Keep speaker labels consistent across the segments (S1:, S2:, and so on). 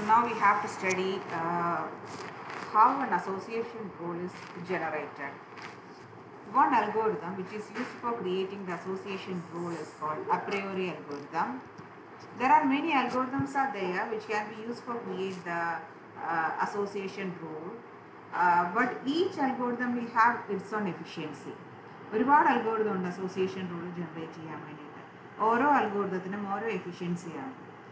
S1: now we have to study uh, how an association rule is generated. One algorithm which is used for creating the association rule is called a priori algorithm. There are many algorithms are there which can be used for create the uh, association rule. Uh, but each algorithm will have its own efficiency. ഒരുപാട് algorithm ഉണ്ട് association rule generate ചെയ്യാൻ വേണ്ടിയിട്ട് ഓരോ അൽഗോരിതത്തിനും ഓരോ എഫിഷ്യൻസിയാണ്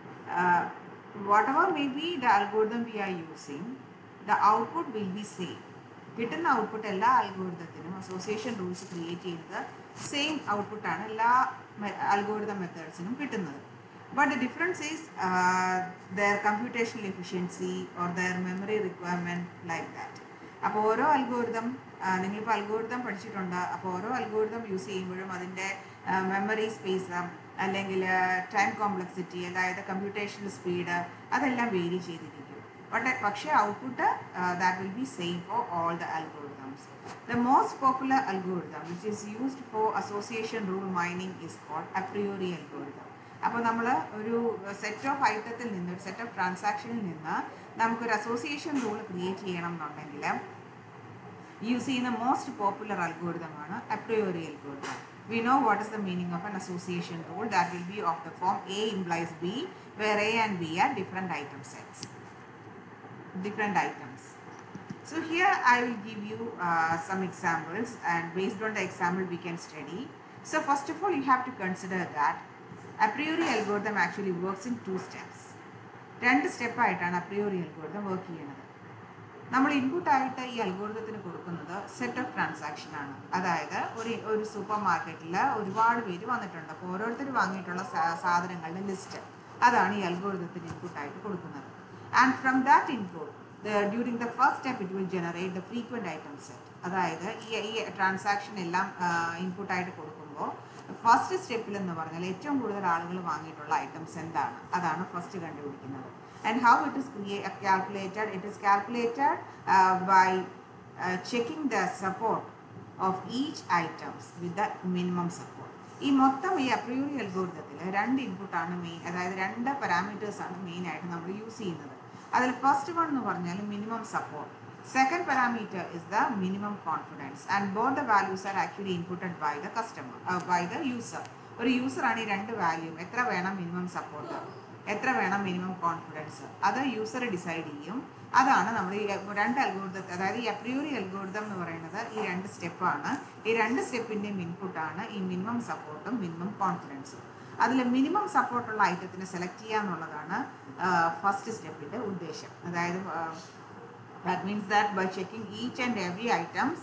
S1: whatever may be the algorithm we are using the output will be same കിട്ടുന്ന output എല്ലാ അൽഗോരിതത്തിനും അസോസിയേഷൻ റൂൾസ് ക്രിയേറ്റ് ചെയ്തത് സെയിം ഔട്ട്പുട്ടാണ് എല്ലാ അൽഗോരിതം മെത്തേഡ്സിനും കിട്ടുന്നത് but the difference is their computational efficiency or their memory requirement like that അപ്പോൾ ഓരോ അൽഗോരിതം നിങ്ങളിപ്പോൾ അൽഗോരിതം പഠിച്ചിട്ടുണ്ട് അപ്പോൾ ഓരോ അൽഗോരിതം യൂസ് ചെയ്യുമ്പോഴും അതിൻ്റെ മെമ്മറി സ്പേസ് അല്ലെങ്കിൽ ടൈം കോംപ്ലക്സിറ്റി അതായത് കമ്പ്യൂട്ടേഷണൽ സ്പീഡ് അതെല്ലാം വേരി ചെയ്തിരിക്കും ബട്ട് പക്ഷേ output that will be same for all the algorithms the most popular algorithm which is used for association rule mining is called apriori algorithm അപ്പോൾ നമ്മൾ ഒരു set of ഐറ്റത്തിൽ നിന്ന് ഒരു set of ട്രാൻസാക്ഷനിൽ നിന്ന് നമുക്കൊരു അസോസിയേഷൻ റൂൾ ക്രിയേറ്റ് ചെയ്യണം എന്നുണ്ടെങ്കിൽ use ചെയ്യുന്ന മോസ്റ്റ് പോപ്പുലർ അൽഗോരിതമാണ് apriori algorithm we know what is the meaning of an association rule that will be of the form A implies B where A and B are different item sets different items so here I will give you uh, some examples and based on the example we can study so first of all you have to consider that a priori algorithm actually works in two steps രണ്ട് സ്റ്റെപ്പായിട്ടാണ് അപ്രിയോറി algorithm work ചെയ്യുന്നത് നമ്മൾ ഇൻപുട്ടായിട്ട് ഈ അൽഗോരിതത്തിന് കൊടുക്കുന്നത് set of transaction ആണ് അതായത് ഒരു ഒരു super മാർക്കറ്റിൽ ഒരുപാട് പേര് വന്നിട്ടുണ്ട് അപ്പോൾ ഓരോരുത്തർ വാങ്ങിയിട്ടുള്ള സാധനങ്ങളുടെ ലിസ്റ്റ് അതാണ് ഈ അൽഗോരിതത്തിന് ഇൻപുട്ടായിട്ട് കൊടുക്കുന്നത് and from that input during the first step it will generate the frequent item set അതായത് ഈ ഈ ട്രാൻസാക്ഷൻ എല്ലാം ഇൻപുട്ടായിട്ട് കൊടുക്കുമ്പോൾ ഫസ്റ്റ് സ്റ്റെപ്പിൽ എന്ന് പറഞ്ഞാൽ ഏറ്റവും കൂടുതൽ ആളുകൾ വാങ്ങിയിട്ടുള്ള ഐറ്റംസ് എന്താണ് അതാണ് ഫസ്റ്റ് കണ്ടുപിടിക്കുന്നത് and how it is create, calculated it is calculated uh, by uh, checking the support of each items with the minimum support ഈ മൊത്തം ഈ അപ്രിയോറി അൽഗോരിതത്തിൽ രണ്ട് ഇൻപുട്ടാണ് മെയിൻ അതായത് രണ്ട് പാരാമീറ്റേഴ്സ് ആണ് മെയിൻ ആയിട്ട് നമ്മൾ യൂസ് ചെയ്യുന്നത് അതിൽ ഫസ്റ്റ് വൺ എന്ന് പറഞ്ഞാൽ minimum support second parameter is the minimum confidence and both the values are actually inputted by the customer by the user ഒരു യൂസറാണ് ഈ രണ്ട് വാല്യൂ എത്ര വേണം മിനിമം സപ്പോർട്ട് എത്ര വേണം മിനിമം കോൺഫിഡൻസ് അത് യൂസർ ഡിസൈഡ് ചെയ്യും അതാണ് നമ്മൾ ഈ രണ്ട് അൽഗോരിതം അതായത് ഈ അപ്രിയോറി അൽഗോരിതം എന്ന് പറയുന്നത് ഈ രണ്ട് സ്റ്റെപ്പാണ് ഈ രണ്ട് സ്റ്റെപ്പിൻ്റെയും ഇൻപുട്ടാണ് ഈ മിനിമം സപ്പോർട്ടും മിനിമം കോൺഫിഡൻസും അതിൽ മിനിമം സപ്പോർട്ടുള്ള ഐറ്റത്തിനെ സെലക്ട് ചെയ്യുക എന്നുള്ളതാണ് ഫസ്റ്റ് സ്റ്റെപ്പിൻ്റെ ഉദ്ദേശം അതായത് that means that by checking each and every items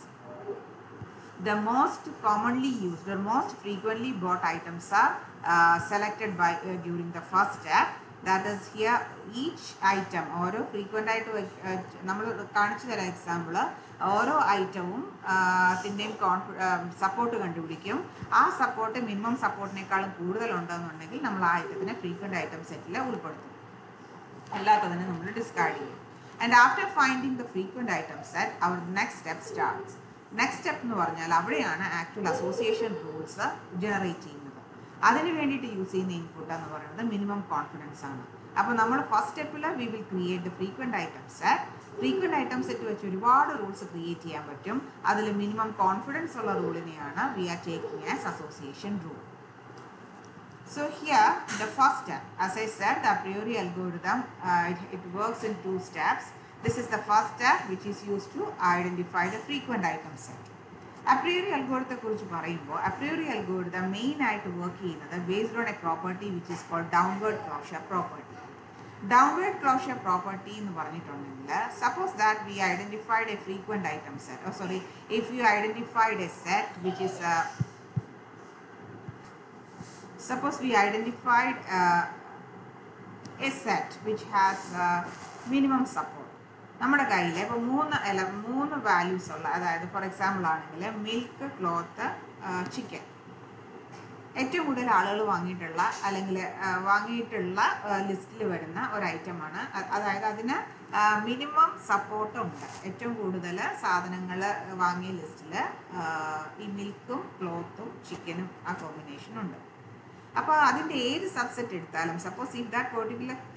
S1: the most commonly used or most frequently bought items are uh, selected by uh, during the first step that is here each item ഓരോ frequent ആയിട്ട് നമ്മൾ കാണിച്ചു തരാം example ഓരോ ഐറ്റവും അതിൻ്റെയും കോൺഫി support കണ്ടുപിടിക്കും ആ സപ്പോർട്ട് മിനിമം സപ്പോർട്ടിനേക്കാളും കൂടുതലുണ്ടെന്നുണ്ടെങ്കിൽ നമ്മൾ ആ ഐറ്റത്തിനെ ഫ്രീക്വൻ്റ് ഐറ്റം സെറ്റിൽ ഉൾപ്പെടുത്തും അല്ലാത്തതിനെ നമ്മൾ ഡിസ്കാർഡ് ചെയ്യും and after finding the frequent item set our next step starts next step എന്ന് പറഞ്ഞാൽ അവിടെയാണ് ആക്ച്വൽ അസോസിയേഷൻ റൂൾസ് ജനറേറ്റ് ചെയ്യുന്നത് അതിന് വേണ്ടിയിട്ട് യൂസ് ചെയ്യുന്ന ഇൻപുട്ട് എന്ന് പറയുന്നത് മിനിമം കോൺഫിഡൻസ് ആണ് അപ്പോൾ നമ്മൾ ഫസ്റ്റ് സ്റ്റെപ്പിൽ we will create the frequent item set frequent item set വെച്ച് ഒരുപാട് റൂൾസ് ക്രിയേറ്റ് ചെയ്യാൻ പറ്റും അതിൽ മിനിമം കോൺഫിഡൻസ് ഉള്ള റൂളിനെയാണ് we are taking as association rule So here the first step, as I said, the a priori algorithm, uh, it, it works in two steps. This is the first step which is used to identify the frequent item set. Apriori അൽഗോരിത്തെ കുറിച്ച് പറയുമ്പോൾ apriori algorithm main ആയിട്ട് work ചെയ്യുന്നത് based on a property which is called downward closure property downward closure property എന്ന് പറഞ്ഞിട്ടുണ്ടെങ്കിൽ suppose that we identified a frequent item set sorry if you identified a set which is suppose we identified uh, a set which has uh, minimum support നമ്മുടെ കയ്യിൽ ഇപ്പോൾ മൂന്ന് അല്ല മൂന്ന് values ഉള്ള അതായത് ഫോർ എക്സാമ്പിൾ ആണെങ്കിൽ മിൽക്ക് ക്ലോത്ത് ചിക്കൻ ഏറ്റവും കൂടുതൽ ആളുകൾ വാങ്ങിയിട്ടുള്ള അല്ലെങ്കിൽ വാങ്ങിയിട്ടുള്ള ലിസ്റ്റിൽ വരുന്ന ഒരു ഐറ്റമാണ് അതായത് അതിന് മിനിമം സപ്പോർട്ട് ഉണ്ട് ഏറ്റവും കൂടുതൽ സാധനങ്ങൾ വാങ്ങിയ ലിസ്റ്റിൽ ഈ മിൽക്കും ക്ലോത്തും ചിക്കനും ആ കോമ്പിനേഷൻ ഉണ്ട് അപ്പോൾ അതിൻ്റെ ഏത് സബ്സെറ്റ് എടുത്താലും suppose if that particular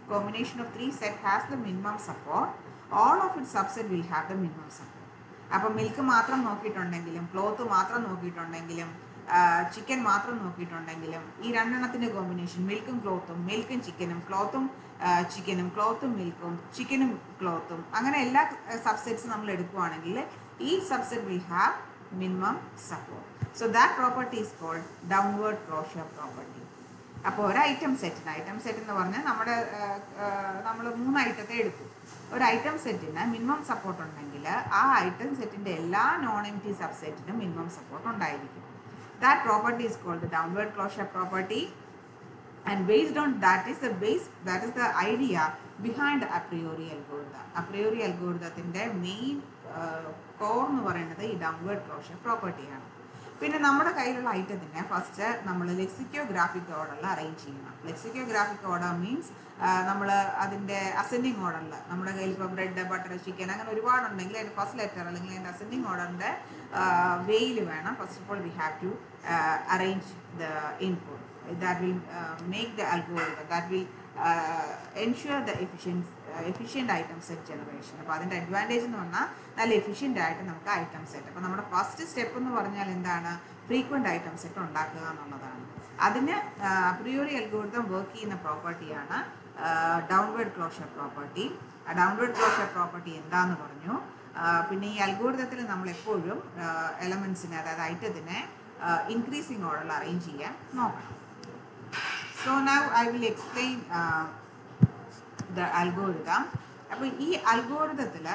S1: combination of three set has the minimum support, all of its subset will have the minimum support. അപ്പോൾ മിൽക്ക് മാത്രം നോക്കിയിട്ടുണ്ടെങ്കിലും ക്ലോത്ത് മാത്രം നോക്കിയിട്ടുണ്ടെങ്കിലും ചിക്കൻ മാത്രം നോക്കിയിട്ടുണ്ടെങ്കിലും ഈ രണ്ടെണ്ണത്തിൻ്റെ കോമ്പിനേഷൻ മിൽക്കും ക്ലോത്തും മിൽക്കും ചിക്കനും ക്ലോത്തും ചിക്കനും ക്ലോത്തും മിൽക്കും ചിക്കനും ക്ലോത്തും അങ്ങനെ എല്ലാ സബ്സെറ്റ്സ് നമ്മൾ എടുക്കുവാണെങ്കിൽ ഈ subset will have minimum support so that property is called downward closure property അപ്പോൾ ഒരു ഐറ്റം സെറ്റിന് ഐറ്റം സെറ്റ് എന്ന് പറഞ്ഞാൽ നമ്മുടെ നമ്മൾ മൂന്ന് ഐറ്റത്തെ എടുത്തു ഒരു ഐറ്റം സെറ്റിന് മിനിമം സപ്പോർട്ട് ഉണ്ടെങ്കിൽ ആ ഐറ്റം സെറ്റിൻ്റെ എല്ലാ നോൺ എം ടി സബ്സെറ്റിനും മിനിമം സപ്പോർട്ട് ഉണ്ടായിരിക്കും that property is called downward closure property and based on that is the base that is the idea behind a priori algorithm a priori algorithmത്തിന്റെ main core എന്ന് പറയുന്നത് ഈ downward closure പ്രോപ്പർട്ടിയാണ് പിന്നെ നമ്മുടെ കയ്യിലുള്ള ഐറ്റത്തിനെ ഫസ്റ്റ് നമ്മൾ ലെക്സിക്കോഗ്രാഫിക് ഓർഡറിൽ അറേഞ്ച് ചെയ്യണം ലെക്സിക്കോഗ്രാഫിക് ഓർഡർ മീൻസ് നമ്മൾ അതിൻ്റെ അസെൻഡിങ് ഓർഡറിൽ നമ്മുടെ കയ്യിൽ ഇപ്പോൾ ബ്രെഡ് ബട്ടർ ചിക്കൻ അങ്ങനെ ഒരുപാടുണ്ടെങ്കിൽ അതിൻ്റെ ഫസ്റ്റ് ലെറ്റർ അല്ലെങ്കിൽ അതിൻ്റെ അസെൻഡിങ് ഓർഡറിൻ്റെ വേയിൽ വേണം first of all we have to arrange the input that will uh, make the algorithm that will uh, ensure the efficient uh, efficient item set generation അപ്പോൾ അതിൻ്റെ advantage എന്ന് പറഞ്ഞാൽ നല്ല എഫിഷ്യൻ്റ് ആയിട്ട് നമുക്ക് ഐറ്റം സെറ്റ് അപ്പോൾ നമ്മുടെ ഫസ്റ്റ് സ്റ്റെപ്പ് എന്ന് പറഞ്ഞാൽ എന്താണ് ഫ്രീക്വൻറ്റ് ഐറ്റം സെറ്റ് ഉണ്ടാക്കുക എന്നുള്ളതാണ് അതിന് പ്രിയോറി അൽഗോരിതം വർക്ക് ചെയ്യുന്ന പ്രോപ്പർട്ടിയാണ് ഡൗൺവേർഡ് ക്ലോഷർ പ്രോപ്പർട്ടി ആ ഡൗൺവേർഡ് ക്ലോഷർ പ്രോപ്പർട്ടി എന്താന്ന് പറഞ്ഞു പിന്നെ ഈ അൽഗോരിതത്തിൽ നമ്മൾ എപ്പോഴും എലമെൻസിനെ അതായത് ഐറ്റത്തിനെ ഇൻക്രീസിങ് ഓർഡറിൽ അറേഞ്ച് ചെയ്യാൻ നോക്കണം So now I will explain uh, the algorithm. അപ്പോൾ ഈ അൽഗോരിതത്തിൽ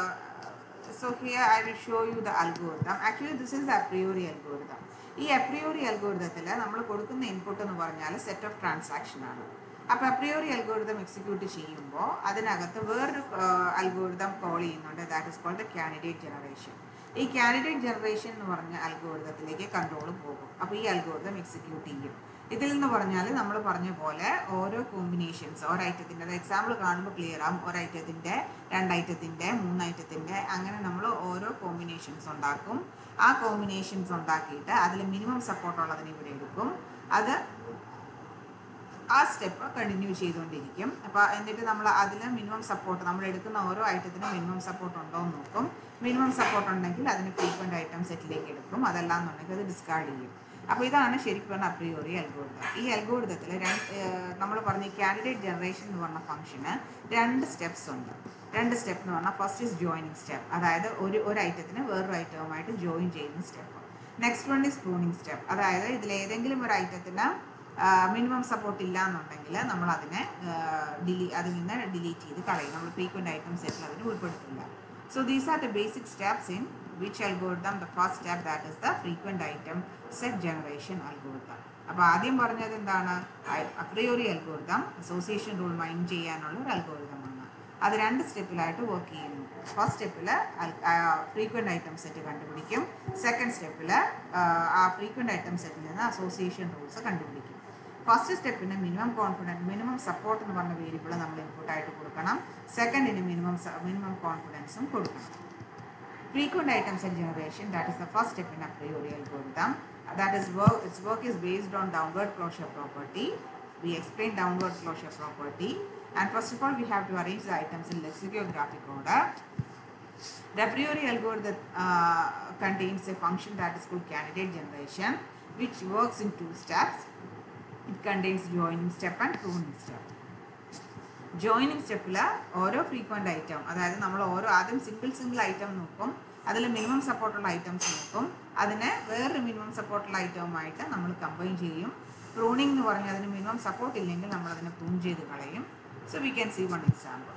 S1: so here I will show you the algorithm actually this is apriori algorithm ഈ അപ്രിയോറി അൽഗോരിതത്തിൽ നമ്മൾ കൊടുക്കുന്ന ഇൻപുട്ട് എന്ന് പറഞ്ഞാൽ സെറ്റ് ഓഫ് ട്രാൻസാക്ഷൻ ആണ് അപ്പോൾ അപ്രിയോറി അൽഗോരിതം എക്സിക്യൂട്ട് ചെയ്യുമ്പോൾ അതിനകത്ത് വേറൊരു അൽഗോരിതം കോൾ ചെയ്യുന്നുണ്ട് that is called the candidate generation ഈ കാൻഡിഡേറ്റ് ജനറേഷൻ എന്ന് പറഞ്ഞ അൽഗോരിതത്തിലേക്ക് കൺട്രോൾ പോകും അപ്പോൾ ഈ അൽഗോരിതം എക്സിക്യൂട്ട് ചെയ്യും ഇതിൽ നിന്ന് പറഞ്ഞാൽ നമ്മൾ പറഞ്ഞ പോലെ ഓരോ കോമ്പിനേഷൻസ് ഒരു ഐറ്റത്തിൻ്റെ അത് എക്സാമ്പിൾ കാണുമ്പോൾ ക്ലിയർ ആവും ഒരു ഐറ്റത്തിൻ്റെ രണ്ട് ഐറ്റത്തിൻ്റെ മൂന്ന് ഐറ്റത്തിൻ്റെ അങ്ങനെ നമ്മൾ ഓരോ കോമ്പിനേഷൻസ് ഉണ്ടാക്കും ആ കോമ്പിനേഷൻസ് ഉണ്ടാക്കിയിട്ട് അതിൽ മിനിമം സപ്പോർട്ട് ഉള്ളതിന് ഇവിടെ എടുക്കും അത് ആ സ്റ്റെപ്പ് കണ്ടിന്യൂ ചെയ്തുകൊണ്ടിരിക്കും അപ്പോൾ എന്നിട്ട് നമ്മൾ അതിൽ മിനിമം സപ്പോർട്ട് നമ്മൾ എടുക്കുന്ന ഓരോ ഐറ്റത്തിനും മിനിമം സപ്പോർട്ട് ഉണ്ടോ എന്ന് നോക്കും മിനിമം സപ്പോർട്ട് ഉണ്ടെങ്കിൽ അതിന് ഫ്രീക്വൻ്റ് ഐറ്റം സെറ്റിലേക്ക് എടുക്കും അതല്ല എന്നുണ്ടെങ്കിൽ അത് ഡിസ്കാർഡ് ചെയ്യും അപ്പോൾ ഇതാണ് ശരിക്കും പറഞ്ഞ അപ്രിയോറി അൽഗോരിതം ഈ അൽഗോരിതത്തിൽ രണ്ട് നമ്മൾ പറഞ്ഞ കാൻഡിഡേറ്റ് ജനറേഷൻ എന്ന് പറഞ്ഞ ഫംഗ്ഷന് രണ്ട് സ്റ്റെപ്സ് ഉണ്ട് രണ്ട് സ്റ്റെപ്പ് എന്ന് പറഞ്ഞാൽ ഫസ്റ്റ് ഇസ് ജോയിനിങ് സ്റ്റെപ്പ് അതായത് ഒരു ഒരു ഐറ്റത്തിന് വേറൊരു ഐറ്റവുമായിട്ട് ജോയിൻ ചെയ്യുന്ന step next one is pruning step അതായത് ഇതിൽ ഏതെങ്കിലും ഒരു ഐറ്റത്തിന് മിനിമം സപ്പോർട്ട് ഇല്ല എന്നുണ്ടെങ്കിൽ നമ്മൾ അതിനെ ഡിലീ അതിൽ നിന്ന് ഡിലീറ്റ് ചെയ്ത് കളയും നമ്മൾ ഫ്രീക്വൻ്റ് ഐറ്റം സെറ്റിൽ അതിന് ഉൾപ്പെടുത്തില്ല so these are the basic steps in which algorithm the first step that is the frequent item set generation algorithm അപ്പോൾ ആദ്യം പറഞ്ഞത് എന്താണ് apriori algorithm association rule mined ചെയ്യാനുള്ള ഒരു അൽഗോരിതമാണ് അത് രണ്ട് സ്റ്റെപ്പിലായിട്ട് വർക്ക് ചെയ്യുന്നു ഫസ്റ്റ് സ്റ്റെപ്പിൽ ഫ്രീക്വൻ്റ് ഐറ്റം സെറ്റ് കണ്ടുപിടിക്കും സെക്കൻഡ് സ്റ്റെപ്പിൽ ആ ഫ്രീക്വൻ്റ് ഐറ്റം സെറ്റിൽ നിന്ന് അസോസിയേഷൻ റൂൾസ് കണ്ടുപിടിക്കും ഫസ്റ്റ് സ്റ്റെപ്പിന് മിനിമം കോൺഫിഡൻസ് മിനിമം സപ്പോർട്ട് എന്ന് പറഞ്ഞ വേരിയബിൾ നമ്മൾ ഇൻപുട്ടായിട്ട് കൊടുക്കണം സെക്കൻഡിന് മിനിമം മിനിമം കോൺഫിഡൻസും കൊടുക്കണം frequent item set generation that is the first step in a priori algorithm that is work its work is based on downward closure property we explain downward closure property and first of all we have to arrange the items in lexicographic order the a priori algorithm uh, contains a function that is called candidate generation which works in two steps it contains joining step and pruning step joining സ്റ്റെപ്പിൽ ഓരോ frequent item അതായത് നമ്മൾ ഓരോ ആദ്യം single single item നോക്കും അതിൽ minimum സപ്പോർട്ടുള്ള items നോക്കും അതിനെ വേറൊരു മിനിമം സപ്പോർട്ടുള്ള ഐറ്റവുമായിട്ട് നമ്മൾ കമ്പൈൻ ചെയ്യും പ്രൂണിംഗ് എന്ന് പറഞ്ഞാൽ അതിന് മിനിമം സപ്പോർട്ട് ഇല്ലെങ്കിൽ നമ്മൾ അതിനെ പ്രൂൺ ചെയ്ത് കളയും so we can see one example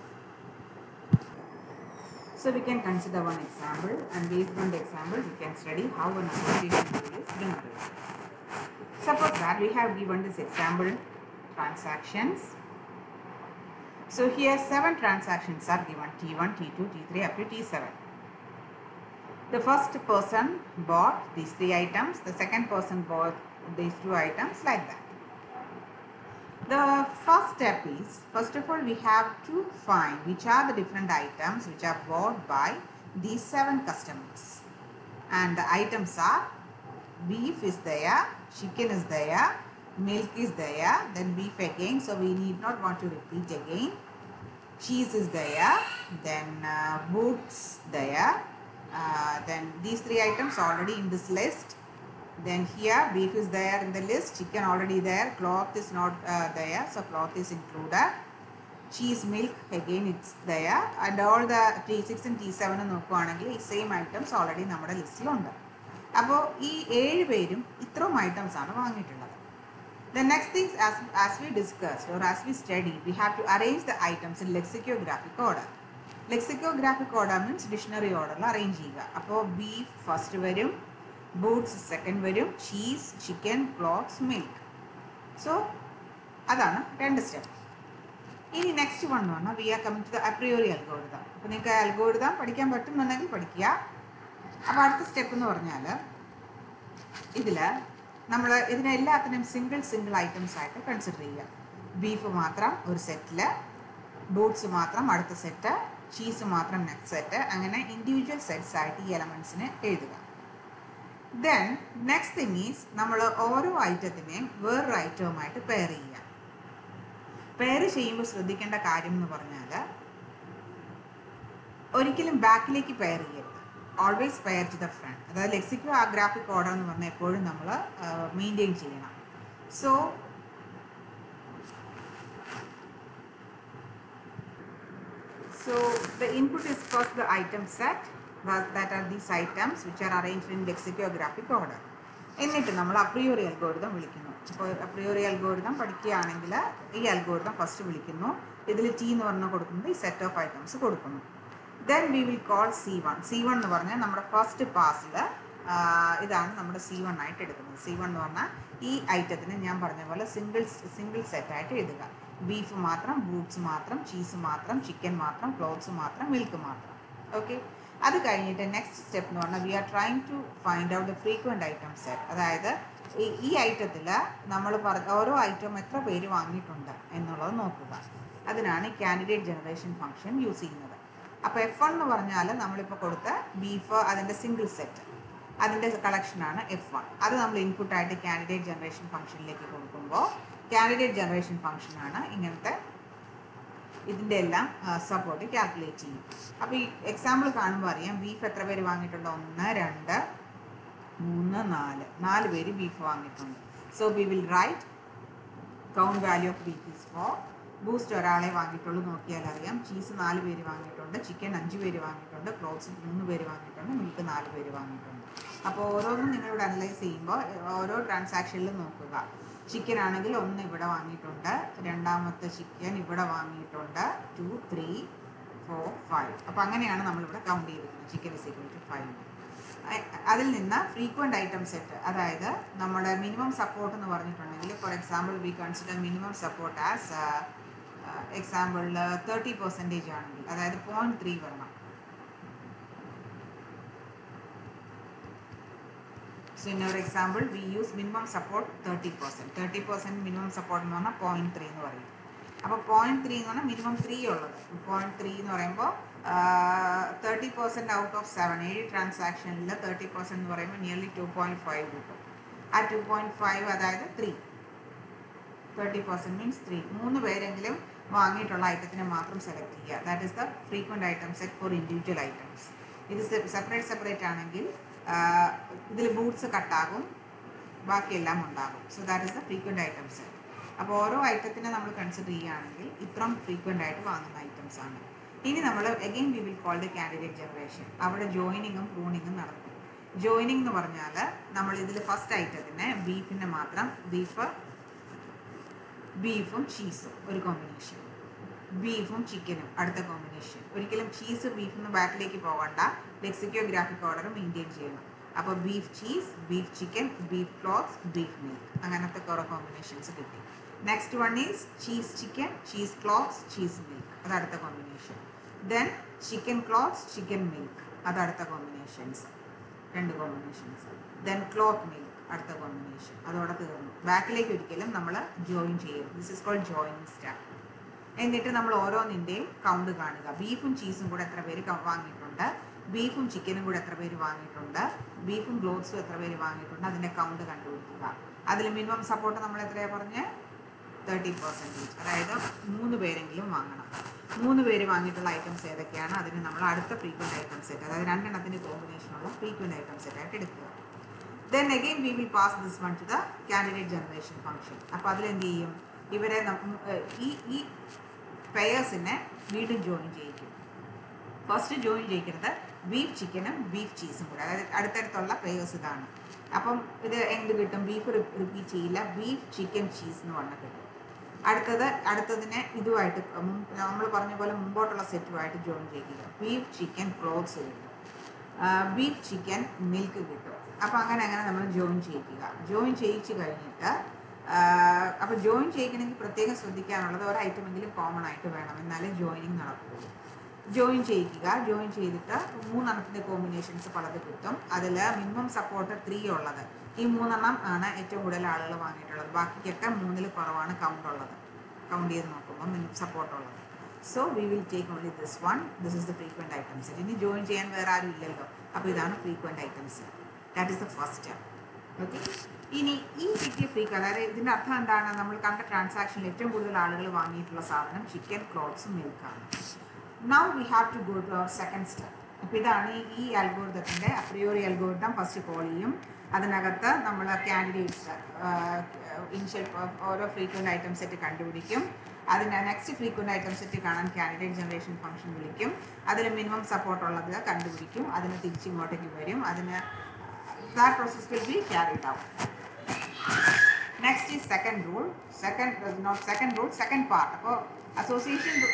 S1: So we can consider one example and based on the example we can study how an association rule is generated. Suppose that we have given this example transactions so here seven transactions are given T1, T2, T3 up to T7. The first person bought these three items, the second person bought these two items like that. The first step is, first of all we have to find which are the different items which are bought by these seven customers. And the items are beef is there, chicken is there, milk is there then beef again so we need not want to repeat again cheese is there then uh, boots there uh, then these three items already in this list then here beef is there in the list chicken already there cloth is not uh, there so cloth is included cheese milk again it's there and all the T six T seven നോക്കുവാണെങ്കിൽ ഈ same items already നമ്മുടെ ലിസ്റ്റിലുണ്ട് അപ്പോൾ ഈ ഏഴ് പേരും ഇത്രയും items ആണ് വാങ്ങിയിട്ടുള്ളത് The next things as, as we discussed or as we studied, we have to arrange the items in lexicographic order. Lexicographic order means dictionary order arrange ചെയ്യുക അപ്പോൾ ബീഫ് ഫസ്റ്റ് വരും ബൂട്ട്സ് സെക്കൻഡ് വരും cheese chicken clothes milk so അതാണ് രണ്ട് സ്റ്റെപ്പ് ഇനി next one എന്ന് പറഞ്ഞാൽ we are coming to the apriori algorithm അപ്പോൾ നിങ്ങൾക്ക് അൽഗോരിതം പഠിക്കാൻ പറ്റുന്നുണ്ടെങ്കിൽ പഠിക്കുക അപ്പോൾ അടുത്ത സ്റ്റെപ്പ് എന്ന് പറഞ്ഞാൽ ഇതിൽ നമ്മൾ ഇതിനെ എല്ലാത്തിനും സിംഗിൾ സിംഗിൾ ഐറ്റംസ് ആയിട്ട് കൺസിഡർ ചെയ്യുക ബീഫ് മാത്രം ഒരു സെറ്റിൽ ബൂട്ട്സ് മാത്രം അടുത്ത സെറ്റ് ചീസ് മാത്രം നെക്സ്റ്റ് സെറ്റ് അങ്ങനെ ഇൻഡിവിജ്വൽ സെറ്റ്സ് ആയിട്ട് ഈ എലമെൻസിനെ എഴുതുക ദെൻ നെക്സ്റ്റ് തിങ് ഈസ് നമ്മൾ ഓരോ ഐറ്റത്തിനെയും വേറൊരു ഐറ്റവുമായിട്ട് പെയർ ചെയ്യുക പെയർ ചെയ്യുമ്പോൾ ശ്രദ്ധിക്കേണ്ട കാര്യം എന്ന് പറഞ്ഞാൽ ഒരിക്കലും ബാക്കിലേക്ക് പെയർ ചെയ്യരുത് always pair to the front അതായത് ലെക്സിക്കോ ആ ഗ്രാഫിക് ഓർഡർ എന്ന് പറഞ്ഞാൽ എപ്പോഴും നമ്മൾ മെയിൻറ്റെയിൻ ചെയ്യണം so So the input is first the item set that, that are these items which are arranged in lexicographic order. എന്നിട്ട് നമ്മൾ അപ്രിയോറി അൽഗോരിതം വിളിക്കുന്നു അപ്പോൾ അപ്രിയോറി അൽഗോരിതം പഠിക്കുകയാണെങ്കിൽ ഈ അൽഗോരിതം ഫസ്റ്റ് വിളിക്കുന്നു ഇതിൽ ടി എന്ന് പറഞ്ഞ് കൊടുക്കുന്നത് ഈ സെറ്റ് ഓഫ് ഐറ്റംസ് കൊടുക്കുന്നു then we will call C one C one എന്ന് പറഞ്ഞാൽ നമ്മുടെ ഫസ്റ്റ് പാസിൽ ഇതാണ് നമ്മുടെ സി വൺ ആയിട്ട് എടുക്കുന്നത് സി വൺ എന്ന് പറഞ്ഞാൽ ഈ ഐറ്റത്തിന് ഞാൻ പറഞ്ഞ പോലെ സിംഗിൾ സിംഗിൾ സെറ്റായിട്ട് എഴുതുക ബീഫ് മാത്രം ബൂട്ട്സ് മാത്രം ചീസ് മാത്രം ചിക്കൻ മാത്രം ക്ലോത്ത്സ് മാത്രം മിൽക്ക് മാത്രം ഓക്കെ അത് കഴിഞ്ഞിട്ട് നെക്സ്റ്റ് സ്റ്റെപ്പ് എന്ന് പറഞ്ഞാൽ we are trying to find out the frequent item set അതായത് ഈ ഈ ഐറ്റത്തിൽ നമ്മൾ പറഞ്ഞ ഓരോ ഐറ്റം എത്ര പേര് വാങ്ങിയിട്ടുണ്ട് എന്നുള്ളത് നോക്കുക അതിനാണ് കാൻഡിഡേറ്റ് ജനറേഷൻ ഫംഗ്ഷൻ യൂസ് ചെയ്യുന്നത് അപ്പോൾ എഫ് വൺ എന്ന് പറഞ്ഞാൽ നമ്മളിപ്പോൾ കൊടുത്ത ബീഫ് അതിൻ്റെ സിംഗിൾ സെറ്റ് അതിൻ്റെ കളക്ഷനാണ് എഫ് വൺ അത് നമ്മൾ ഇൻപുട്ടായിട്ട് കാൻഡിഡേറ്റ് ജനറേഷൻ ഫംഗ്ഷനിലേക്ക് കൊടുക്കുമ്പോൾ കാൻഡിഡേറ്റ് ജനറേഷൻ ഫംഗ്ഷനാണ് ഇങ്ങനത്തെ ഇതിൻ്റെ എല്ലാം സപ്പോർട്ട് കാൽക്കുലേറ്റ് ചെയ്യും അപ്പോൾ ഈ എക്സാമ്പിൾ കാണുമ്പോൾ അറിയാം ബീഫ് എത്ര പേര് വാങ്ങിയിട്ടുണ്ട് ഒന്ന് രണ്ട് മൂന്ന് നാല് നാല് പേര് ബീഫ് വാങ്ങിയിട്ടുണ്ട് so we will write count value of beef is four ബൂസ്റ്റ് ഒരാളെ വാങ്ങിയിട്ടുള്ളൂ നോക്കിയാൽ അറിയാം ചീസ് നാല് പേര് വാങ്ങിയിട്ടുണ്ട് ചിക്കൻ അഞ്ച് പേര് വാങ്ങിയിട്ടുണ്ട് ക്ലോത്ത്സ് മൂന്ന് പേര് വാങ്ങിയിട്ടുണ്ട് മിൽക്ക് നാല് പേര് വാങ്ങിയിട്ടുണ്ട് അപ്പോൾ ഓരോന്നും നിങ്ങളിവിടെ അനലൈസ് ചെയ്യുമ്പോൾ ഓരോ ട്രാൻസാക്ഷനിലും നോക്കുക ചിക്കൻ ആണെങ്കിൽ ഒന്ന് ഇവിടെ വാങ്ങിയിട്ടുണ്ട് രണ്ടാമത്തെ ചിക്കൻ ഇവിടെ വാങ്ങിയിട്ടുണ്ട് ടു ത്രീ ഫോർ ഫൈവ് അപ്പോൾ അങ്ങനെയാണ് നമ്മളിവിടെ കൗണ്ട് ചെയ്തിരിക്കുന്നത് chicken is equal to five അതിൽ നിന്ന് ഫ്രീക്വൻ്റ് ഐറ്റം സെറ്റ് അതായത് നമ്മുടെ മിനിമം സപ്പോർട്ട് എന്ന് പറഞ്ഞിട്ടുണ്ടെങ്കിൽ for example we consider minimum support as എക്സാമ്പിളിൽ തേർട്ടി പെർസെൻറ്റേജ് ആണെങ്കിൽ അതായത് പോയിൻറ്റ് ത്രീ വരണം So in our example, we use minimum support 30%. 30% minimum support എന്ന് പറഞ്ഞാൽ പോയിന്റ് ത്രീ എന്ന് പറയും അപ്പോൾ പോയിന്റ് ത്രീ എന്ന് പറഞ്ഞാൽ മിനിമം ത്രീ ഉള്ളത് പോയിന്റ് ത്രീ എന്ന് പറയുമ്പോൾ thirty percent out of seven ഏഴ് ട്രാൻസാക്ഷനിൽ തേർട്ടി പെർസെൻറ്റ് എന്ന് പറയുമ്പോൾ നിയർലി ടു പോയിന്റ് ഫൈവ് കിട്ടും ആ ടു പോയിന്റ് ഫൈവ് അതായത് three thirty percent means three മൂന്ന് പേരെങ്കിലും വാങ്ങിയിട്ടുള്ള ഐറ്റത്തിനെ മാത്രം സെലക്ട് ചെയ്യുക that is the frequent item set for individual items ഇത് സെപ്പറേറ്റ് സെപ്പറേറ്റ് ആണെങ്കിൽ ഇതിൽ ബൂട്ട്സ് കട്ടാകും ബാക്കിയെല്ലാം ഉണ്ടാകും so that is the frequent items set അപ്പോൾ ഓരോ ഐറ്റത്തിനെ നമ്മൾ കൺസിഡർ ചെയ്യുകയാണെങ്കിൽ ഇത്രയും ഫ്രീക്വൻ്റ് ആയിട്ട് വാങ്ങുന്ന ഐറ്റംസ് ആണ് ഇനി നമ്മൾ again we will call the candidate generation അവിടെ ജോയിനിങ്ങും പ്രൂണിങ്ങും നടക്കും ജോയിനിങ് എന്ന് പറഞ്ഞാൽ നമ്മൾ ഇതിൽ ഫസ്റ്റ് ഐറ്റത്തിന് ബീഫിൻ്റെ മാത്രം ബീഫ് ബീഫും ചീസും ഒരു കോമ്പിനേഷൻ ബീഫും ചിക്കനും അടുത്ത കോമ്പിനേഷൻ ഒരിക്കലും ചീസ് ബീഫിന്ന് ബാക്കിലേക്ക് പോകണ്ട ലെക്സിക്കോഗ്രാഫിക് ഓർഡർ മെയിൻറ്റെയിൻ ചെയ്യണം അപ്പോൾ beef cheese beef chicken beef clothes beef milk അങ്ങനത്തെ കുറേ കോമ്പിനേഷൻസ് കിട്ടി next one is cheese chicken cheese clothes cheese milk അത് അടുത്ത combination then chicken clothes chicken milk അത് അടുത്ത കോമ്പിനേഷൻസ് രണ്ട് കോമ്പിനേഷൻസ് ദെൻ ക്ലോത്ത് മിൽക്ക് അടുത്ത കോമ്പിനേഷൻ അതോടെ തീർന്നു ബാക്കിലേക്ക് ഒരിക്കലും നമ്മൾ ജോയിൻ ചെയ്യും this is called joining step എന്നിട്ട് നമ്മൾ ഓരോന്നിൻ്റെയും കൗണ്ട് കാണുക ബീഫും ചീസും കൂടെ എത്ര പേര് ക- വാങ്ങിയിട്ടുണ്ട് ബീഫും ചിക്കനും കൂടെ എത്ര പേര് വാങ്ങിയിട്ടുണ്ട് ബീഫും ഗ്ലോത്ത്സും എത്ര പേര് വാങ്ങിയിട്ടുണ്ട് അതിൻ്റെ കൗണ്ട് കണ്ടുപിടിക്കുക അതിൽ മിനിമം സപ്പോർട്ട് നമ്മൾ എത്രയാണ് പറഞ്ഞ് തേർട്ടി പെർസെൻറ്റേജ് അതായത് മൂന്ന് പേരെങ്കിലും വാങ്ങണം മൂന്ന് പേര് വാങ്ങിയിട്ടുള്ള ഐറ്റംസ് ഏതൊക്കെയാണ് അതിന് നമ്മൾ അടുത്ത ഫ്രീക്വൻറ്റ് ഐറ്റം സെറ്റ് അതായത് രണ്ടെണ്ണത്തിൻ്റെ കോമ്പിനേഷനുള്ള ഫ്രീക്വൻറ്റ് ഐറ്റം സെറ്റ് ആയിട്ട് എടുക്കുക then again we will pass this one to the candidate generation function അപ്പോൾ അതിലെന്ത് ചെയ്യും ഇവരെ നം- ഏർ ഈ ഈ പെയേഴ്സിനെ വീണ്ടും ജോയിൻ ചെയ്യിക്കും ഫസ്റ്റ് ജോയിൻ ചെയ്യിക്കുന്നത് ബീഫ് ചിക്കനും ബീഫ് ചീസും കൂടെ അതായത് അടുത്തടുത്തുള്ള പെയേഴ്സ് ഇതാണ് അപ്പം ഇത് എന്ത് കിട്ടും ബീഫ് റിപ്പീറ്റ് ചെയ്യില്ല ബീഫ് ചിക്കൻ ചീസ് എന്ന് പറഞ്ഞാൽ കിട്ടും അടുത്തത് അടുത്തതിനെ ഇതുമായിട്ട് നമ്മൾ പറഞ്ഞ പോലെ മുമ്പോട്ടുള്ള സെറ്റുമായിട്ട് ജോയിൻ ചെയ്യുക ബീഫ് ചിക്കൻ ക്ലോത്ത്സ് കിട്ടും ബീഫ് ചിക്കൻ മിൽക്ക് കിട്ടും അപ്പോൾ അങ്ങനെ അങ്ങനെ നമ്മൾ ജോയിൻ ചെയ്യിക്കുക ജോയിൻ ചെയ്യിച്ച് കഴിഞ്ഞിട്ട് അപ്പോൾ ജോയിൻ ചെയ്യിക്കണമെങ്കിൽ പ്രത്യേകം ശ്രദ്ധിക്കാനുള്ളത് ഒരു ഐറ്റമെങ്കിലും കോമൺ ആയിട്ട് വേണം എന്നാലേ ജോയിനിങ് നടക്കുകയുള്ളൂ ജോയിൻ ചെയ്യിക്കുക ജോയിൻ ചെയ്തിട്ട് മൂന്നെണ്ണത്തിൻ്റെ കോമ്പിനേഷൻസ് പലത് കിട്ടും അതിൽ മിനിമം സപ്പോർട്ട് ത്രീ ഉള്ളത് ഈ മൂന്നെണ്ണം ആണ് ഏറ്റവും കൂടുതൽ ആളുകൾ വാങ്ങിയിട്ടുള്ളത് ബാക്കിക്കൊക്കെ മൂന്നിൽ കുറവാണ് കൗണ്ട് ഉള്ളത് കൗണ്ട് ചെയ്ത് നോക്കുമ്പോൾ മിനിമം സപ്പോർട്ട് ഉള്ളത് so we will take only this one this is the frequent items ഇനി ജോയിൻ ചെയ്യാൻ വേറെ ആരും ഇല്ലല്ലോ അപ്പോൾ ഇതാണ് frequent items that is the first okay ഇനി ഈ കിട്ടിയ ഫ്രീക്ക് അതായത് ഇതിൻ്റെ അർത്ഥം എന്താണ് നമ്മൾ കണ്ട ട്രാൻസാക്ഷനിൽ ഏറ്റവും കൂടുതൽ ആളുകൾ വാങ്ങിയിട്ടുള്ള സാധനം ചിക്കൻ ക്ലോത്ത്സും മിൽക്കാണ് now we have to go to our second step അപ്പോൾ ഇതാണ് ഈ- ഈ അൽഗോരിതത്തിൻ്റെ അപ്രിയോറി അൽഗോരിതം ഫസ്റ്റ് കോൾ ചെയ്യും അതിനകത്ത് നമ്മൾ കാൻഡിഡേറ്റ്സ് ഇനിഷ്യൽ ഓരോ ഫ്രീക്വൻറ്റ് ഐറ്റം സെറ്റ് കണ്ടുപിടിക്കും അതിന് നെക്സ്റ്റ് ഫ്രീക്വൻറ്റ് ഐറ്റം സെറ്റ് കാണാൻ കാൻഡിഡേറ്റ് ജനറേഷൻ ഫംഗ്ഷൻ വിളിക്കും അതിൽ മിനിമം സപ്പോർട്ട് ഉള്ളത് കണ്ടുപിടിക്കും അതിന് തിരിച്ചിങ്ങോട്ടേക്ക് വരും അതിന് that process will be carried out. Next is second rule. Second, uh, not second rule, second part. അപ്പോൾ association ru-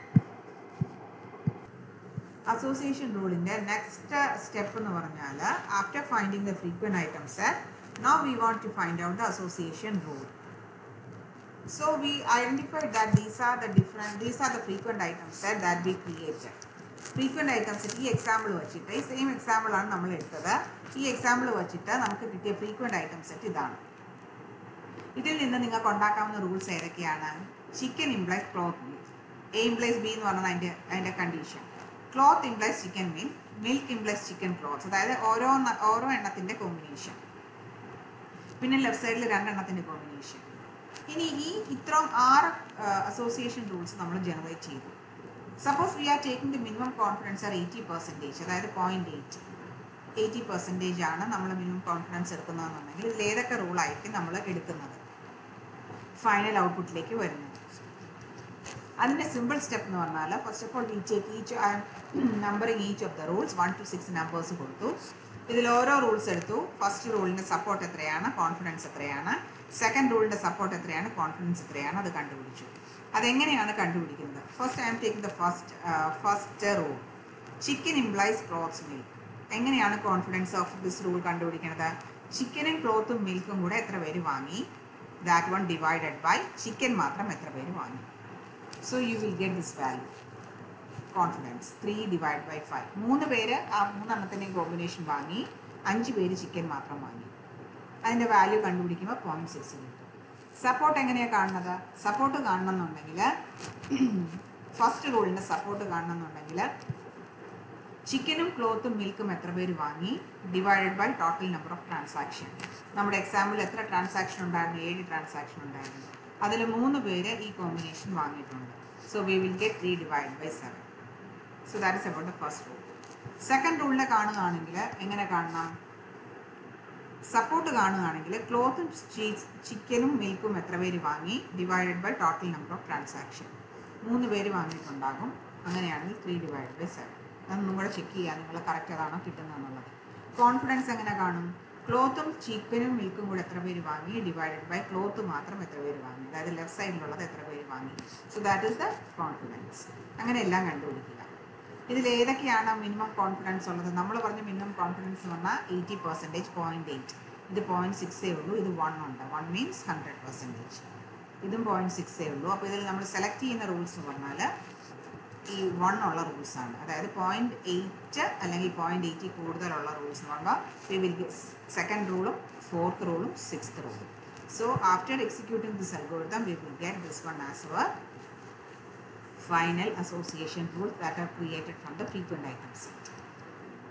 S1: association റൂളിൻ്റെ നെക്സ്റ്റ് സ്റ്റെപ്പ് എന്ന് പറഞ്ഞാൽ after finding the frequent items now we want to find out the association rule So we identified that these are the different, these are the frequent items set that we created. Frequent items ഈ example വെച്ചിട്ട് ഈ same example ആണ് നമ്മൾ എടുത്തത് ഈ example വെച്ചിട്ട് നമുക്ക് കിട്ടിയ ഫ്രീക്വൻ്റ് ഐറ്റം സെറ്റ് ഇതാണ് ഇതിൽ നിന്ന് നിങ്ങൾക്ക് ഉണ്ടാക്കാവുന്ന റൂൾസ് ഏതൊക്കെയാണ് chicken implies cloth milk A implies B എന്ന് പറഞ്ഞത് അതിൻ്റെ അതിൻ്റെ condition cloth implies chicken milk milk implies chicken clothes അതായത് ഓരോ ഓരോ എണ്ണത്തിൻ്റെ കോമ്പിനേഷൻ പിന്നെ ലെഫ്റ്റ് സൈഡിൽ രണ്ടെണ്ണത്തിൻ്റെ കോമ്പിനേഷൻ ഇനി ഈ ഇത്രയും ആറ് അസോസിയേഷൻ റൂൾസ് നമ്മൾ ജനറേറ്റ് ചെയ്തു suppose we are taking the minimum confidence are eighty percentage അതായത് പോയിൻറ്റ് എയ്റ്റ് എയ്റ്റി പെർസെൻറ്റേജ് ആണ് നമ്മൾ മിനിമം കോൺഫിഡൻസ് എടുക്കുന്നതെന്നുണ്ടെങ്കിൽ ഇതിൽ ഏതൊക്കെ റൂളായിരിക്കും നമ്മൾ എടുക്കുന്നത് ഫൈനൽ ഔട്ട്പുട്ടിലേക്ക് വരുന്നത് അതിൻ്റെ സിമ്പിൾ സ്റ്റെപ്പ് എന്ന് പറഞ്ഞാൽ first of all we take each numbering each of the rules one two six numbers കൊടുത്തു ഇതിൽ ഓരോ റൂൾസ് എടുത്തു ഫസ്റ്റ് റൂളിൻ്റെ സപ്പോർട്ട് എത്രയാണ് കോൺഫിഡൻസ് എത്രയാണ് സെക്കൻഡ് റൂളിൻ്റെ സപ്പോർട്ട് എത്രയാണ് കോൺഫിഡൻസ് എത്രയാണ് അത് കണ്ടുപിടിച്ചു അതെങ്ങനെയാണ് കണ്ടുപിടിക്കുന്നത് first I am taking the first first rule chicken implies clothes milk എങ്ങനെയാണ് കോൺഫിഡൻസ് ഓഫ് ദിസ് റൂൾ കണ്ടുപിടിക്കുന്നത് ചിക്കനും ക്ലോത്തും മിൽക്കും കൂടെ എത്ര പേര് വാങ്ങി that one divided by chicken മാത്രം എത്ര പേര് വാങ്ങി so you will get this value confidence three divide by five മൂന്ന് പേര് ആ മൂന്നെണ്ണത്തിൻ്റെയും കോമ്പിനേഷൻ വാങ്ങി അഞ്ച് പേര് ചിക്കൻ മാത്രം വാങ്ങി അതിൻ്റെ വാല്യൂ കണ്ടുപിടിക്കുമ്പോൾ പോയിൻറ്റ് സിക്സ് കിട്ടും സപ്പോർട്ട് എങ്ങനെയാണ് കാണുന്നത് സപ്പോർട്ട് കാണണമെന്നുണ്ടെങ്കിൽ ഫസ്റ്റ് റൂളിൻ്റെ സപ്പോർട്ട് കാണണമെന്നുണ്ടെങ്കിൽ ചിക്കനും ക്ലോത്തും മിൽക്കും എത്ര പേര് വാങ്ങി divided by total number of transaction നമ്മുടെ എക്സാമ്പിൾ എത്ര ട്രാൻസാക്ഷൻ ഉണ്ടായിരുന്നു ഏഴ് ട്രാൻസാക്ഷൻ ഉണ്ടായിരുന്നു അതിൽ മൂന്ന് പേര് ഈ കോമ്പിനേഷൻ വാങ്ങിയിട്ടുണ്ട് so we will get three divide by seven so that is about the first rule second റൂളിനെ കാണുകയാണെങ്കിൽ എങ്ങനെ കാണണം സപ്പോർട്ട് കാണുകയാണെങ്കിൽ ക്ലോത്തും ചീസ് ചിക്കനും മിൽക്കും എത്ര പേര് വാങ്ങി divided by total number of transaction മൂന്ന് പേര് വാങ്ങിയിട്ടുണ്ടാകും അങ്ങനെയാണെങ്കിൽ ത്രീ ഡിവൈഡ് ബൈ സെവൻ അതൊന്നും കൂടെ ചെക്ക് ചെയ്യുക നിങ്ങൾ കറക്റ്റ് അതാണോ കിട്ടുന്നതെന്നുള്ളത് കോൺഫിഡൻസ് എങ്ങനെ കാണും ക്ലോത്തും ചിക്കനും മിൽക്കും കൂടെ എത്ര പേര് വാങ്ങി ഡിവൈഡഡ് ബൈ ക്ലോത്ത് മാത്രം എത്ര പേര് വാങ്ങി അതായത് ലെഫ്റ്റ് സൈഡിലുള്ളത് എത്ര പേര് വാങ്ങി so that is the confidence അങ്ങനെ എല്ലാം കണ്ടുപിടിക്കുക ഇതിൽ ഏതൊക്കെയാണ് മിനിമം കോൺഫിഡൻസ് ഉള്ളത് നമ്മൾ പറഞ്ഞ മിനിമം കോൺഫിഡൻസ് എന്ന് പറഞ്ഞാൽ എയ്റ്റി പെർസെൻറ്റേജ് പോയിൻറ്റ് എയ്റ്റ് ഇത് പോയിൻറ്റ് സിക്സേ ഉള്ളൂ ഇത് വൺ ഉണ്ട് വൺ മീൻസ് ഹൺഡ്രഡ് പെർസെൻറ്റേജ് ഇതും പോയിൻറ്റ് സിക്സേ ഉള്ളൂ അപ്പോൾ ഇതിൽ നമ്മൾ സെലക്ട് ചെയ്യുന്ന റൂൾസ് എന്ന് പറഞ്ഞാൽ ഈ വൺ ഉള്ള റൂൾസ് ആണ് അതായത് പോയിൻറ്റ് എയ്റ്റ് അല്ലെങ്കിൽ പോയിൻറ്റ് എയ്റ്റി കൂടുതലുള്ള റൂൾസ് എന്ന് പറയുമ്പോൾ വി വിൽ സെക്കൻഡ് റൂളും ഫോർത്ത് റൂളും സിക്സ്ത് റൂളും so after executing this algorithm we will get this one as our final association rules that are created from the frequent item set.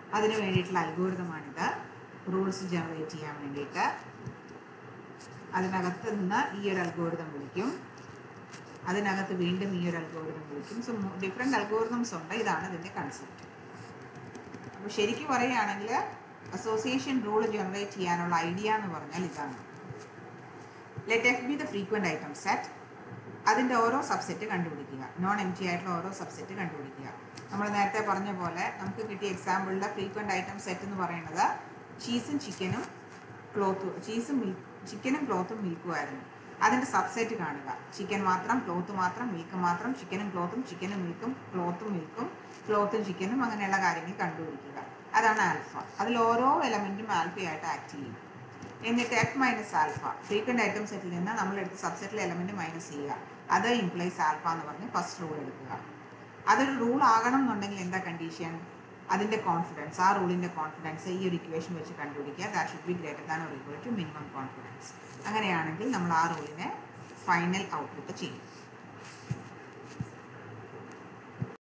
S1: അതിന് വേണ്ടിയിട്ടുള്ള അൽഗോരിതമാണിത് rules generate ചെയ്യാൻ വേണ്ടിയിട്ട് അതിനകത്ത് നിന്ന് ഈ ഒരു അൽഗോരിതം വിളിക്കും അതിനകത്ത് വീണ്ടും ഈ ഒരു അൽഗോരിതം വിളിക്കും സോ ഡിഫറെൻറ്റ് അൽഗോരിതംസ് ഉണ്ട് ഇതാണ് ഇതിൻ്റെ കൺസെപ്റ്റ് അപ്പോൾ ശരിക്കും പറയുകയാണെങ്കിൽ അസോസിയേഷൻ റൂൾ ജനറേറ്റ് ചെയ്യാനുള്ള ഐഡിയ എന്ന് പറഞ്ഞാൽ ഇതാണ് let F B the frequent item set അതിൻ്റെ ഓരോ സബ്സെറ്റ് കണ്ടുപിടിക്കുക നോൺ എം ടി ആയിട്ടുള്ള ഓരോ സബ്സെറ്റ് കണ്ടുപിടിക്കുക നമ്മൾ നേരത്തെ പറഞ്ഞ പോലെ നമുക്ക് കിട്ടിയ എക്സാമ്പിളിലെ ഫ്രീക്വൻറ്റ് ഐറ്റം സെറ്റ് എന്ന് പറയുന്നത് ചീസും ചിക്കനും ക്ലോത്തും ചീസും മിൽക്ക് ചിക്കനും ക്ലോത്തും മിൽക്കും ആയിരുന്നു അതിൻ്റെ സബ്സെറ്റ് കാണുക ചിക്കൻ മാത്രം ക്ലോത്ത് മാത്രം മിൽക്ക് മാത്രം ചിക്കനും ക്ലോത്തും ചിക്കനും മിൽക്കും ക്ലോത്തും മിൽക്കും ക്ലോത്തും ചിക്കനും അങ്ങനെയുള്ള കാര്യങ്ങൾ കണ്ടുപിടിക്കുക അതാണ് ആൽഫ അതിൽ ഓരോ എലമെൻറ്റും ആൽഫയായിട്ട് ആക്ട് ചെയ്യും എന്നിട്ട് F minus alpha frequent item സെറ്റിൽ നിന്ന് നമ്മൾ എടുത്ത് സബ്സെറ്റിലെ എലമെൻറ്റ് മൈനസ് ചെയ്യുക അത് ഇംപ്ലൈസ് ആൽഫ എന്ന് പറഞ്ഞ് ഫസ്റ്റ് റൂൾ എടുക്കുക അതൊരു റൂൾ ആകണം എന്നുണ്ടെങ്കിൽ എന്താ കണ്ടീഷൻ അതിൻ്റെ കോൺഫിഡൻസ് ആ റൂളിൻ്റെ കോൺഫിഡൻസ് ഈ ഒരു ഇക്വേഷൻ വെച്ച് കണ്ടുപിടിക്കുക that should be greater than or equal to minimum confidence അങ്ങനെയാണെങ്കിൽ നമ്മൾ ആ റൂളിനെ ഫൈനൽ ഔട്ട്പുട്ട് ചെയ്യും